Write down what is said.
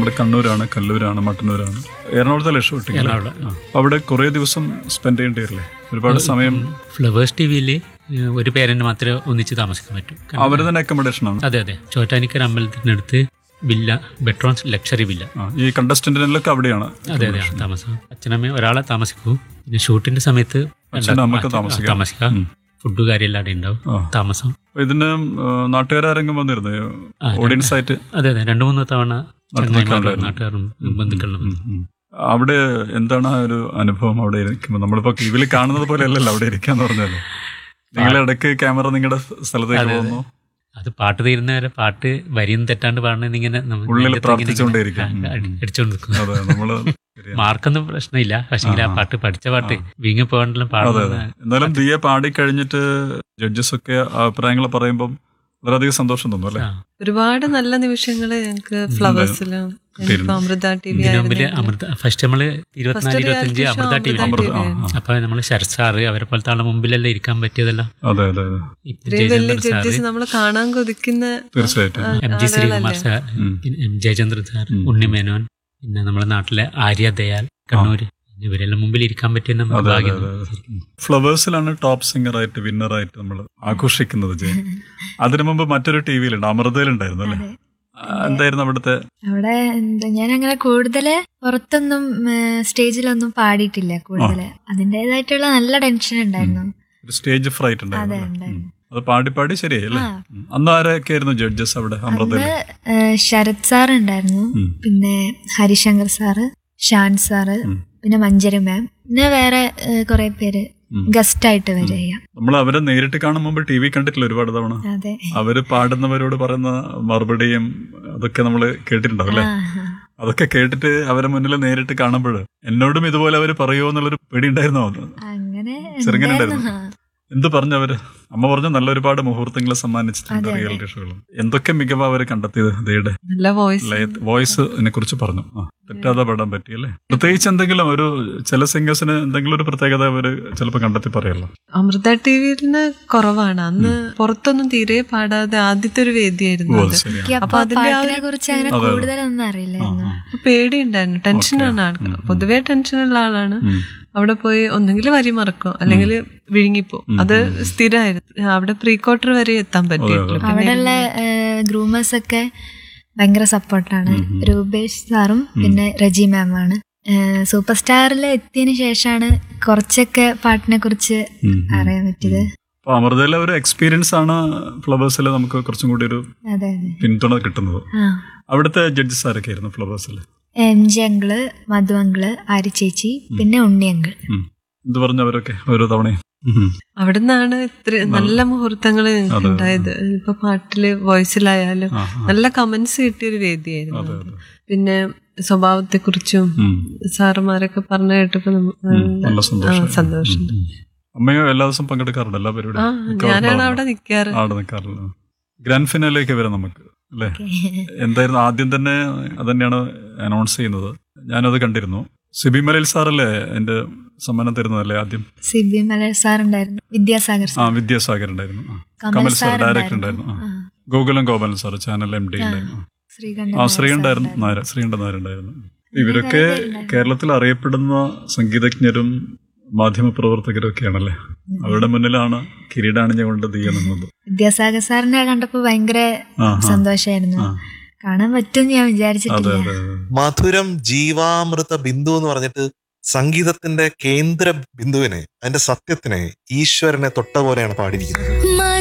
നമ്മുടെ കണ്ണൂരാണ് കല്ലൂരാണ് മട്ടന്നൂരാണ് എറണാകുളത്തല്ലേ ഷൂട്ടിംഗ് അല്ലേ? എറണാകുളം. ആ. അപ്പൊ അവിടെ കുറേ ദിവസം സ്പെൻഡ് ചെയ്യേണ്ടി വരില്ലേ ഒരുപാട് സമയം ഫ്ലവേഴ്സ് ടി വിയിൽ ഒരു പേരന്റ് മാത്രമേ ഒന്നിച്ച് താമസിക്കാൻ പറ്റൂ കാരണം- അവർ തന്നെ അക്കോമഡേഷൻ ആണ് അതെ അതെ ചോറ്റാനിക്കര അമ്പലത്തിനടുത്ത് വില്ല ബെട്രോൺസ് ലക്ഷറി വില്ല ആ, ഈ കണ്ടസ്റ്റന്റിനൊക്കെ അവിടെയാണ് അതെ അതെ താമസം അച്ഛനമ്മയും ഒരാളെ താമസിക്കൂ പിന്നെ ഷൂട്ടിന്റെ സമയത്ത് അച്ഛനും അമ്മയ്ക്ക് ആ, താമസിക്കാം. താമസിക്കാം ഉം. ഫുഡ് കാര്യമെല്ലാം അവിടെ ഉണ്ടാവും ആ. താമസം അപ്പൊ ഇതിന് നാട്ടുകാരെങ്കിലും വന്നിരുന്നു ആ, ഓഡിയൻസ് ആയിട്ട് അതെ അതെ രണ്ടു മൂന്ന് തവണ ചങ്ങായിമാരും ഉണ്ടായിരുന്നു. നാട്ടുകാരും ബന്ധുക്കളും ഉം, ഉം. അവിടെ എന്താണ് ആ ഒരു അനുഭവം അവിടെ ഇരിക്കുമ്പോൾ നമ്മളിപ്പോ ടിവിയിൽ കാണുന്നത് പോലെ അല്ലല്ലോ അവിടെ ഇരിക്കാന്ന് പറഞ്ഞാല് നിങ്ങൾ ഇടയ്ക്ക് ക്യാമറ നിങ്ങളുടെ സ്ഥലത്തേക്ക് പോകുന്നു അത് പാട്ട് തീരുന്നവരെ പാട്ട് വരിയും തെറ്റാണ്ട് പാടണമെന്ന് ഇങ്ങനെ നമ്മ- ഉള്ളിൽ നെഞ്ചത്ത് ഇങ്ങനെ പ്രാർത്ഥിച്ചുകൊണ്ടേയിരിക്കും. ആ, അടി- അടിച്ചുകൊണ്ട് നിൽക്കും അതെ നമ്മള് ശരിയാ. മാർക്കൊന്നും പ്രശ്നമില്ല പക്ഷേ ആ പാട്ട് പഠിച്ച പാട്ട് വീങ്ങി പോകാണ്ടെല്ലാം അതെ അതെ പാടുന്ന എന്നാലും ദിയ പാടി കഴിഞ്ഞിട്ട് ജഡ്ജസ് ഒക്കെ അഭിപ്രായങ്ങൾ പറയുമ്പോൾ വളരെയധികം സന്തോഷം തോന്നും അല്ലേ ആ. ഒരുപാട് നല്ല നിമിഷങ്ങള് ഞങ്ങക്ക് ഫ്ലവേഴ്സിലും ഇപ്പൊ അമൃത ടി വി ഇതിനു മുമ്പില് അമൃത ഫസ്റ്റ് നമ്മള് ഇരുപത്തിനാല് First ഇരുപത്തഞ്ച് reality show Amrita T V Amrita TV ആ, അപ്പൊ നമ്മള് ശരത് സാറ് അവരെ പോലത്തെ ആളെ മുമ്പിലെല്ലാം ഇരിക്കാൻ പറ്റിയതെല്ലാം അതെ അതെ അതെ ഇപ്പൊ ഇത്രയും വലിയ ജയചന്ദ്രൻ സാറ് ജഡ്ജസ് നമ്മൾ കാണാൻ കൊതിക്കുന്ന തീർച്ചയായിട്ടും എം ജി ശ്രീകുമാർ സാർ ഉം. പിന്നെ എം ജയചന്ദ്രൻ സാർ ഉം. ഉണ്ണിമേനോൻ പിന്നെ നമ്മുടെ നാട്ടിലെ ആര്യ ദയാൽ കണ്ണൂര് ഇവരെല്ലാം മുമ്പിൽ ഇരിക്കാൻ പറ്റിയ നമുക്ക് അതെ അതെ ഭാഗ്യം അതെ ഫ്ലവേഴ്സിലാണ് ടോപ്പ് സിംഗർ ആയിട്ട് വിന്നർ ആയിട്ട് നമ്മൾ ആഘോഷിക്കുന്നത് ജയൻ അതിനു മുമ്പ് മറ്റൊരു ടി വിയിലുണ്ട് അമൃതയിലുണ്ടായിരുന്നു അല്ലേ ആ, എന്തായിരുന്നു അവിടുത്തെ അവിടെ എന്താ ഞാൻ അങ്ങനെ കൂടുതല് പുറത്തൊന്നും ഏഹ്, സ്റ്റേജിലൊന്നും പാടിയിട്ടില്ല കൂടുതല് അതിൻ്റെതായിട്ടുള്ള നല്ല ടെൻഷൻ ഉണ്ടായിരുന്നു ഒരു സ്റ്റേജ് ഫ്രൈറ്റ് അതെ ഉണ്ടായിരുന്നു അല്ലേ? ഉണ്ടായിരുന്നു ഉം. അത് പാടി പാടി ശരിയായി അല്ലേ ആ. ഉം. അന്ന് ആരൊക്കെ ആയിരുന്നു ജഡ്ജസ് അവിടെ അമൃതയിൽ അന്ന് ഏഹ്, ശരത് സാർ ഉണ്ടായിരുന്നു ഉം. പിന്നെ ഹരിശങ്കർ സാറ് ഷാൻ സാറ് ഉം. പിന്നെ മഞ്ജരി മാം പിന്നെ വേറെ കുറെ പേര് ഉം. ഗസ്റ്റ് ആയിട്ട് വരിക നമ്മൾ അവരെ നേരിട്ട് കാണും മുമ്പ് ടി വി കണ്ടിട്ടില്ല ഒരുപാട് തവണ അതെ അവര് പാടുന്നവരോട് പറയുന്ന മറുപടിയും അതൊക്കെ നമ്മൾ കേട്ടിട്ടുണ്ടാവും അല്ലേ ആ, ആ. അതൊക്കെ കേട്ടിട്ട് അവരെ മുന്നിൽ നേരിട്ട് കാണുമ്പോൾ എന്നോടും ഇതുപോലെ അവര് പറയുമോ എന്നുള്ളൊരു പേടി ഉണ്ടായിരുന്നോ അങ്ങനെ ചെറുങ്ങനെ ഉണ്ടായിരുന്നു. ഉണ്ടായിരുന്നു. എന്ത് പറഞ്ഞു അവര് അമ്മ പറഞ്ഞു നല്ല ഒരുപാട് മുഹൂർത്തങ്ങൾ സമ്മാനിച്ചിട്ടുണ്ട് അതെ, അതെ. റിയാലിറ്റി ഷോകളും എന്തൊക്കെ മികവാ അവര് കണ്ടെത്തിയത് ദയുടെ നല്ല വോയിസ് വോയിസിനെ കുറിച്ച് പറഞ്ഞു ആ, തെറ്റാതെ പാടാൻ പറ്റിയല്ലേ പ്രത്യേകിച്ച് എന്തെങ്കിലും ഒരു ചില സിംഗേഴ്സിന് എന്തെങ്കിലും ഒരു പ്രത്യേകത അവര് ചിലപ്പോൾ കണ്ടെത്തി പറയല്ലോ അമൃത ടി വിയില് കുറവാണ് അന്ന് പുറത്തൊന്നും തീരെ പാടാതെ ആദ്യത്തെ ഒരു വേദിയായിരുന്നു ഓ അത് അത് ശരിയാ എനിക്ക് അപ്പൊ അപ്പൊ അതിന്റെ ആ പാട്ടിനെ ഒരു- കുറിച്ച് അങ്ങനെ അതെ, അതെ. കൂടുതലൊന്നും അറിയില്ലായിരുന്നു അപ്പൊ പേടിയുണ്ടായിരുന്നു ടെൻഷനാണ് ആൾക്ക് പൊതുവെ ടെൻഷനുള്ള ആളാണ് ഉം. അവിടെ പോയി ഒന്നെങ്കിൽ വരി മറക്കും അല്ലെങ്കിൽ വിഴുങ്ങിപ്പോ അത് സ്ഥിരമായിരുന്നു അവിടെ പ്രീ ക്വാർട്ടർ വരെ എത്താൻ പറ്റിയിട്ടില്ല പിന്നെ അവിടെയുള്ള ഗ്രൂമേഴ്സ് ഒക്കെ ഭയങ്കര സപ്പോർട്ടാണ് രൂപേഷ് സാറും പിന്നെ റജി മാമാണ് സൂപ്പർ സ്റ്റാറിൽ എത്തിയതിനു ശേഷമാണ് കുറച്ചൊക്കെ പാട്ടിനെ കുറിച്ച് ഉം, ഉം. അറിയാൻ പറ്റിയത് അപ്പൊ അമൃതയിലെ ഒരു എക്സ്പീരിയൻസ് ആണ് ഫ്ലവേഴ്സിൽ നമുക്ക് കുറച്ചും കൂടി ഒരു അതെ അതെ പിന്തുണ കിട്ടുന്നത് ആ അവിടുത്തെ ജഡ്ജസ് ആരൊക്കെ ആയിരുന്നു ഫ്ലവേഴ്സിൽ M G uncle Madhu uncle Aari ചേച്ചി പിന്നെ ഉണ്ണി അങ്കിൾ എന്ത് പറഞ്ഞു അവരൊക്കെ ഓരോ തവണയും ഉം. അവിടുന്നാണ് ഇത്ര നല്ല മുഹൂർത്തങ്ങൾ അതെ. ഉണ്ടായത് ഇപ്പൊ പാട്ടില് വോയിസിലായാലും ആ, ആ. നല്ല കമന്റ്സ് കിട്ടിയ ഒരു വേദിയായിരുന്നു അതെ, അത്. അതെ. പിന്നെ സ്വഭാവത്തെ കുറിച്ചും ഉം. സാറുമാരൊക്കെ പറഞ്ഞു കേട്ടപ്പോ നമുക്ക് ഉം. നല്ല- നല്ല സന്തോഷം ആ, സന്തോഷം ഉം, ഉം. അമ്മയോ എല്ലാ ദിവസവും പങ്കെടുക്കാറുണ്ട് എല്ലാ ആ പരിപാടിയും ഞാനാണ് അവിടെ നിക്കാറ് അവിടെ നിൽക്കാറില്ല ഗ്രാൻഡ് ഫിനാലേക്ക് വരാം നമുക്ക് അല്ലേ എന്തായിരുന്നു ആദ്യം തന്നെ അതന്നെയാണ് അനൗൺസ് ചെയ്യുന്നത് ഞാനത് കണ്ടിരുന്നു സിബി മലയിൽ സാറല്ലേ എന്റെ സമ്മാനം തരുന്നതല്ലേ ആദ്യം സി ബി മലർ സാർ ഉണ്ടായിരുന്നു വിദ്യാസാഗർ ആ സാർ വിദ്യാസാഗർ ഉണ്ടായിരുന്നു ആ. Kamal Kamal sir sir director ഉണ്ടായിരുന്നു. ഉണ്ടായിരുന്നു ആ. ആ. Gokulam Gopalan sir channel M D ഉണ്ടായിരുന്നു ശ്രീകണ്ഠൻ ആ നായർ ശ്രീകണ്ഠായിരുന്നു സാർ നായർ ശ്രീകണ്ഠൻ നായർ ഉണ്ടായിരുന്നു ഇവരൊക്കെ കേരളത്തിൽ അറിയപ്പെടുന്ന സംഗീതജ്ഞരും മാധ്യമപ്രവർത്തകരും ഒക്കെയാണല്ലേ അവരുടെ മുന്നിലാണ് കിരീടാണിഞ്ഞുകൊണ്ട് തീയ നിന്നത് വിദ്യാസാഗർ സാറിനെ കണ്ടപ്പോ ഭയങ്കര ആ, ആ. സന്തോഷായിരുന്നു ആ. കാണാൻ പറ്റും ഞാൻ അതെ വിചാരിച്ചിട്ടില്ല അതെ അതെ മധുരം ജീവാമൃത ബിന്ദു എന്ന് പറഞ്ഞിട്ട് സംഗീതത്തിന്റെ കേന്ദ്ര ബിന്ദുവിനെ അതിന്റെ സത്യത്തിനെ ഈശ്വരനെ തൊട്ട പോലെയാണ് പാടിയിരിക്കുന്നത്